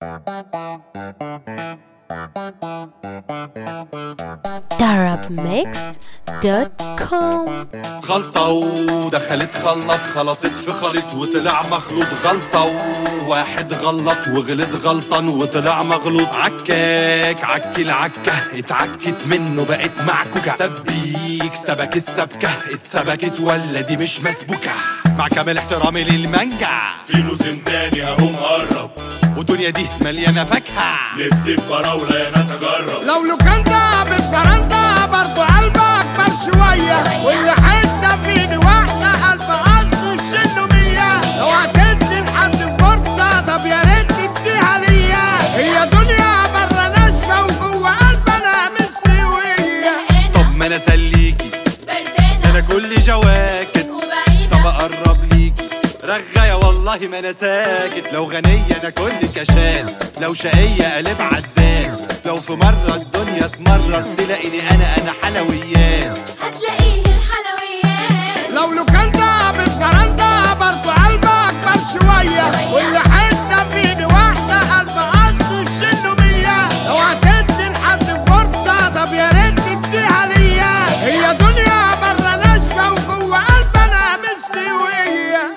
arabmixed.com غلطة ودخلت خلط خلطت في خليط وطلع مخلوط غلطة وواحد غلط وغلط غلطان وطلع مغلوط عكاك عكي العكة اتعكت منه بقت معكوكة سبيك سبك السبكة اتسبكت ولا دي مش مسبوكة مع كامل احترامي للمانجا في موسم تاني اهو مقرب والدنيا دي مليانة فاكهة نفسي في فراولة يا ناس اجرب لو لوكاندا بالفرندا برضو قلبك اكبر شوية واللي حتة فيني واحدة قلب اصله شنه مية اوعى تدي لحد فرصة طب يا ريت تديها ليا هي دنيا برا ناشفة وجوه قلبنا مستوية طب ما انا سليكي بردانة انا كل جواكت وبعيدة طب اقرب ليكي رغاية والله ما انا ساكت لو غنية انا كل كشان لو شقية قلب عدان لو في مرة الدنيا تمرر تلاقيني انا انا حلويات هتلاقيه الحلويات لو لوكاندا بالفرندا برضو قلبك اكبر شوية واللي حتة فيني واحدة قلب اصله شنه مية اوعى تدي لحد فرصة طب يا ريت تديها ليا هي دنيا برا ناشفة وجوه قلبنا مستوية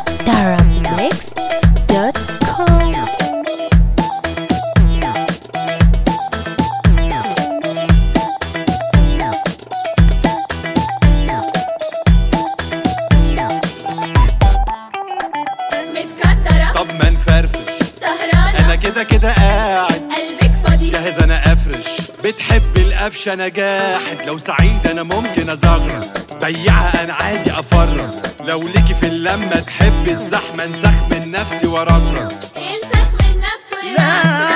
arabmixed.com متكدرة طب ما نفرفش سهرانة انا كده كده قاعد قلبك فاضي جاهز انا افرش بتحب القفش انا جاحد لو سعيد انا ممكن ازغرق بيعها انا عادي افرج لو ليكي في اللمة تحب الزحمة انسخ من نفسي وارطرق ينسخ من نفسه لا